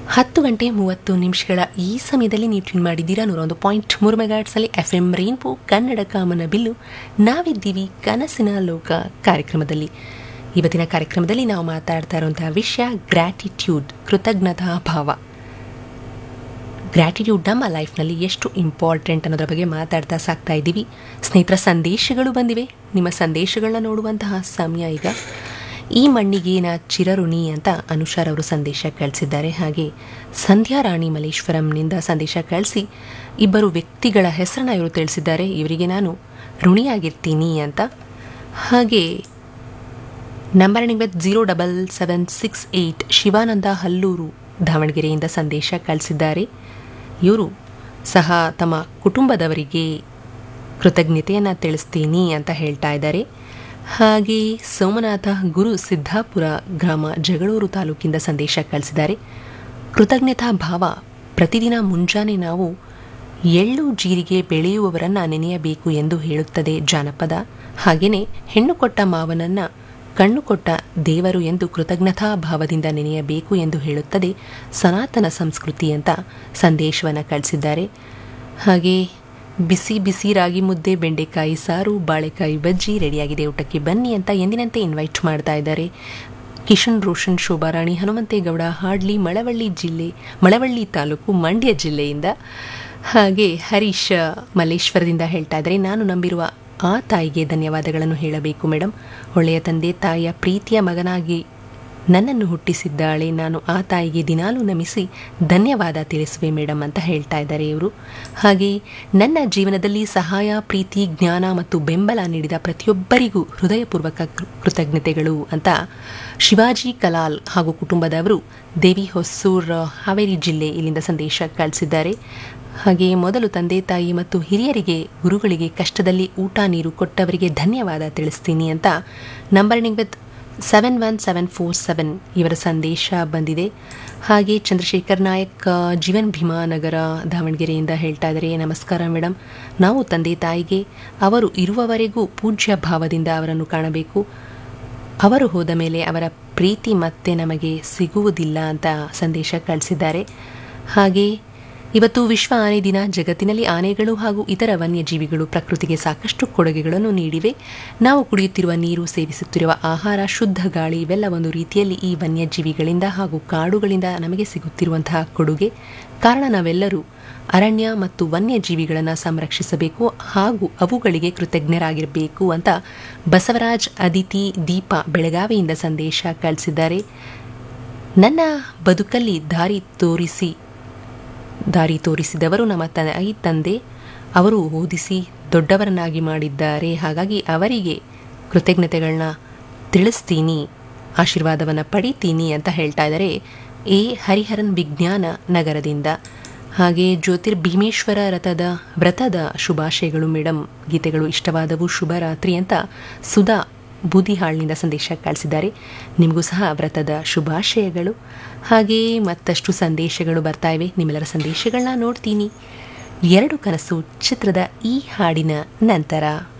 ಹತ್ತು ಗಂಟೆ ಮೂವತ್ತು ನಿಮಿಷಗಳ ಈ ಸಮಯದಲ್ಲಿ ನೀವು ಟ್ಯೂನ್ ಮಾಡಿದ್ದೀರಾ ನೂರ ಒಂದು ಪಾಯಿಂಟ್ ಮೂರು ಮೆಗಾಟ್ಸಲ್ಲಿ ಎಫ್ ಎಂ ರೈನ್ಬೋ ಕನ್ನಡ ಕಾಮನ ಬಿಲ್ಲು ನಾವಿದ್ದೀವಿ ಕನಸಿನ ಲೋಕ ಕಾರ್ಯಕ್ರಮದಲ್ಲಿ ಇವತ್ತಿನ ಕಾರ್ಯಕ್ರಮದಲ್ಲಿ ನಾವು ಮಾತಾಡ್ತಾ ಇರುವಂತಹ ವಿಷಯ ಗ್ರ್ಯಾಟಿಟ್ಯೂಡ್ ಕೃತಜ್ಞತಾ ಭಾವ ಗ್ರ್ಯಾಟಿಟ್ಯೂಡ್ ನಮ್ಮ ಲೈಫ್ನಲ್ಲಿ ಎಷ್ಟು ಇಂಪಾರ್ಟೆಂಟ್ ಅನ್ನೋದ್ರ ಬಗ್ಗೆ ಮಾತಾಡ್ತಾ ಸಾಕ್ತಾ ಇದ್ದೀವಿ ಸ್ನೇಹಿತರ ಸಂದೇಶಗಳು ಬಂದಿವೆ ನಿಮ್ಮ ಸಂದೇಶಗಳನ್ನ ನೋಡುವಂತಹ ಸಮಯ ಈಗ ಈ ಮಣ್ಣಿಗೆ ನಾ ಚಿರಋಣಿ ಅಂತ ಅನುಷಾರ್ ಅವರು ಸಂದೇಶ ಕಳಿಸಿದ್ದಾರೆ ಹಾಗೆ ಸಂಧ್ಯಾ ರಾಣಿ ಮಲ್ಲೇಶ್ವರಂನಿಂದ ಸಂದೇಶ ಕಳಿಸಿ ಇಬ್ಬರು ವ್ಯಕ್ತಿಗಳ ಹೆಸರನ್ನ ಇವರು ತಿಳಿಸಿದ್ದಾರೆ ಇವರಿಗೆ ನಾನು ಋಣಿಯಾಗಿರ್ತೀನಿ ಅಂತ ಹಾಗೆ number with zero double seven six eight Shivananda Hallur ದಾವಣಗೆರೆಯಿಂದ ಸಂದೇಶ ಕಳಿಸಿದ್ದಾರೆ ಇವರು ಸಹ ತಮ್ಮ ಕುಟುಂಬದವರಿಗೆ ಕೃತಜ್ಞತೆಯನ್ನು ತಿಳಿಸ್ತೀನಿ ಅಂತ ಹೇಳ್ತಾ ಇದ್ದಾರೆ ಹಾಗೆ ಸೋಮನಾಥ ಗುರು ಸಿದ್ದಾಪುರ ಗ್ರಾಮ ಜಗಳೂರು ತಾಲೂಕಿಂದ ಸಂದೇಶ ಕಳಿಸಿದ್ದಾರೆ ಕೃತಜ್ಞತಾ ಭಾವ ಪ್ರತಿದಿನ ಮುಂಜಾನೆ ನಾವು ಎಳ್ಳು ಜೀರಿಗೆ ಬೆಳೆಯುವವರನ್ನ ನೆನೆಯಬೇಕು ಎಂದು ಹೇಳುತ್ತದೆ ಜಾನಪದ ಹಾಗೆಯೇ ಹೆಣ್ಣು ಕೊಟ್ಟ ಮಾವನನ್ನ ಕಣ್ಣು ಕೊಟ್ಟ ದೇವರು ಎಂದು ಕೃತಜ್ಞತಾ ಭಾವದಿಂದ ನೆನೆಯಬೇಕು ಎಂದು ಹೇಳುತ್ತದೆ ಸನಾತನ ಸಂಸ್ಕೃತಿ ಅಂತ ಸಂದೇಶವನ್ನು ಕಳಿಸಿದ್ದಾರೆ ಹಾಗೆ ಬಿಸಿ ಬಿಸಿ ರಾಗಿ ಮುದ್ದೆ ಬೆಂಡೆಕಾಯಿ ಸಾರು ಬಾಳೆಕಾಯಿ ಬಜ್ಜಿ ರೆಡಿಯಾಗಿದೆ ಊಟಕ್ಕೆ ಬನ್ನಿ ಅಂತ ಎಂದಿನಂತೆ ಇನ್ವೈಟ್ ಮಾಡ್ತಾ ಇದ್ದಾರೆ ಕಿಶನ್ ರೋಷನ್ ಶೋಭಾರಾಣಿ ಹನುಮಂತೇಗೌಡ ಹಾಡ್ಲಿ ಮಳವಳ್ಳಿ ಜಿಲ್ಲೆ ಮಳವಳ್ಳಿ ತಾಲೂಕು ಮಂಡ್ಯ ಜಿಲ್ಲೆಯಿಂದ ಹಾಗೆ ಹರೀಶ್ ಮಲ್ಲೇಶ್ವರದಿಂದ ಹೇಳ್ತಾ ಇದ್ದಾರೆ ನಾನು ನಂಬಿರುವ ಆ ತಾಯಿಗೆ ಧನ್ಯವಾದಗಳನ್ನು ಹೇಳಬೇಕು ಮೇಡಮ್ ಒಳ್ಳೆಯ ತಂದೆ ತಾಯಿಯ ಪ್ರೀತಿಯ ಮಗನಾಗಿ ನನ್ನನ್ನು ಹುಟ್ಟಿಸಿದ್ದಾಳೆ ನಾನು ಆ ತಾಯಿಗೆ ದಿನಾಲೂ ನಮಿಸಿ ಧನ್ಯವಾದ ತಿಳಿಸುವೆ ಮೇಡಮ್ ಅಂತ ಹೇಳ್ತಾ ಇದ್ದಾರೆ ಇವರು ಹಾಗೆ ನನ್ನ ಜೀವನದಲ್ಲಿ ಸಹಾಯ ಪ್ರೀತಿ ಜ್ಞಾನ ಮತ್ತು ಬೆಂಬಲ ನೀಡಿದ ಪ್ರತಿಯೊಬ್ಬರಿಗೂ ಹೃದಯಪೂರ್ವಕ ಕೃ- ಕೃತಜ್ಞತೆಗಳು ಅಂತ ಶಿವಾಜಿ ಕಲಾಲ್ ಹಾಗೂ ಕುಟುಂಬದವರು ದೇವಿ ಹೊಸೂರ್ ಹಾವೇರಿ ಜಿಲ್ಲೆ ಇಲ್ಲಿಂದ ಸಂದೇಶ ಕಳಿಸಿದ್ದಾರೆ ಹಾಗೆ ಮೊದಲು ತಂದೆ ತಾಯಿ ಮತ್ತು ಹಿರಿಯರಿಗೆ ಗುರುಗಳಿಗೆ ಕಷ್ಟದಲ್ಲಿ ಊಟ ನೀರು ಕೊಟ್ಟವರಿಗೆ ಧನ್ಯವಾದ ತಿಳಿಸ್ತೀನಿ ಅಂತ ನಂಬರ್ನಿಂಗ್ with seven one seven four seven ಇವರ ಸಂದೇಶ ಬಂದಿದೆ ಹಾಗೆ ಚಂದ್ರಶೇಖರ್ ನಾಯಕ್ ಆ, ಜೀವನ್ ಭೀಮಾ ನಗರ ದಾವಣಗೆರೆಯಿಂದ ಹೇಳ್ತಾ ಇದ್ದಾರೆ ನಮಸ್ಕಾರ ಮೇಡಮ್ ನಾವು ತಂದೆ ತಾಯಿಗೆ ಅವರು ಇರುವವರೆಗೂ ಪೂಜ್ಯ ಭಾವದಿಂದ ಅವರನ್ನು ಕಾಣಬೇಕು ಅವರು ಹೋದ ಮೇಲೆ ಅವರ ಪ್ರೀತಿ ಮತ್ತೆ ನಮಗೆ ಸಿಗುವುದಿಲ್ಲ ಅಂತ ಸಂದೇಶ ಕಳಿಸಿದ್ದಾರೆ ಹಾಗೆ ಇವತ್ತು ವಿಶ್ವ ಆನೆ ದಿನ ಜಗತ್ತಿನಲ್ಲಿ ಆನೆಗಳು ಹಾಗೂ ಇತರ ವನ್ಯಜೀವಿಗಳು ಪ್ರಕೃತಿಗೆ ಸಾಕಷ್ಟು ಕೊಡುಗೆಗಳನ್ನು ನೀಡಿವೆ ನಾವು ಕುಡಿಯುತ್ತಿರುವ ನೀರು ಸೇವಿಸುತ್ತಿರುವ ಆಹಾರ ಶುದ್ಧ ಗಾಳಿ ಇವೆಲ್ಲ ಒಂದು ರೀತಿಯಲ್ಲಿ ಈ ವನ್ಯಜೀವಿಗಳಿಂದ ಹಾಗೂ ಕಾಡುಗಳಿಂದ ನಮಗೆ ಸಿಗುತ್ತಿರುವಂತಹ ಕೊಡುಗೆ ಕಾರಣ ನಾವೆಲ್ಲರೂ ಅರಣ್ಯ ಮತ್ತು ವನ್ಯಜೀವಿಗಳನ್ನು ಸಂರಕ್ಷಿಸಬೇಕು ಹಾಗೂ ಅವುಗಳಿಗೆ ಕೃತಜ್ಞರಾಗಿರಬೇಕು ಅಂತ ಬಸವರಾಜ್ ಅದಿತಿ ದೀಪ ಬೆಳಗಾವಿಯಿಂದ ಸಂದೇಶ ಕಳಿಸಿದ್ದಾರೆ ನನ್ನ ಬದುಕಲ್ಲಿ ದಾರಿ ತೋರಿಸಿ ದಾರಿ ತೋರಿಸಿದವರು ನಮ್ಮ ತಾಯಿ ತಂದೆ ಅವರು ಓದಿಸಿ ದೊಡ್ಡವರನ್ನಾಗಿ ಮಾಡಿದ್ದಾರೆ ಹಾಗಾಗಿ ಅವರಿಗೆ ಕೃತಜ್ಞತೆಗಳನ್ನ ತಿಳಿಸ್ತೀನಿ ಆಶೀರ್ವಾದವನ್ನು ಪಡಿತೀನಿ ಅಂತ ಹೇಳ್ತಾ ಇದ್ದಾರೆ ಎ ಹರಿಹರನ್ ವಿಜ್ಞಾನ ನಗರದಿಂದ ಹಾಗೆ ಜ್ಯೋತಿರ್ ಭೀಮೇಶ್ವರ ರಥದ ವ್ರತದ ಶುಭಾಶಯಗಳು ಮೇಡಮ್ ಗೀತೆಗಳು ಇಷ್ಟವಾದವು ಶುಭರಾತ್ರಿ ಅಂತ ಸುಧಾ ಬೂದಿಹಾಳ್ನಿಂದ ಸಂದೇಶ ಕಳಿಸಿದ್ದಾರೆ ನಿಮಗೂ ಸಹ ವ್ರತದ ಶುಭಾಶಯಗಳು ಹಾಗೆ ಮತ್ತಷ್ಟು ಸಂದೇಶಗಳು ಬರ್ತಾ ಇವೆ ನಿಮ್ಮೆಲ್ಲರ ಸಂದೇಶಗಳನ್ನ ನೋಡ್ತೀನಿ ಎರಡು ಕನಸು ಚಿತ್ರದ ಈ ಹಾಡಿನ ನಂತರ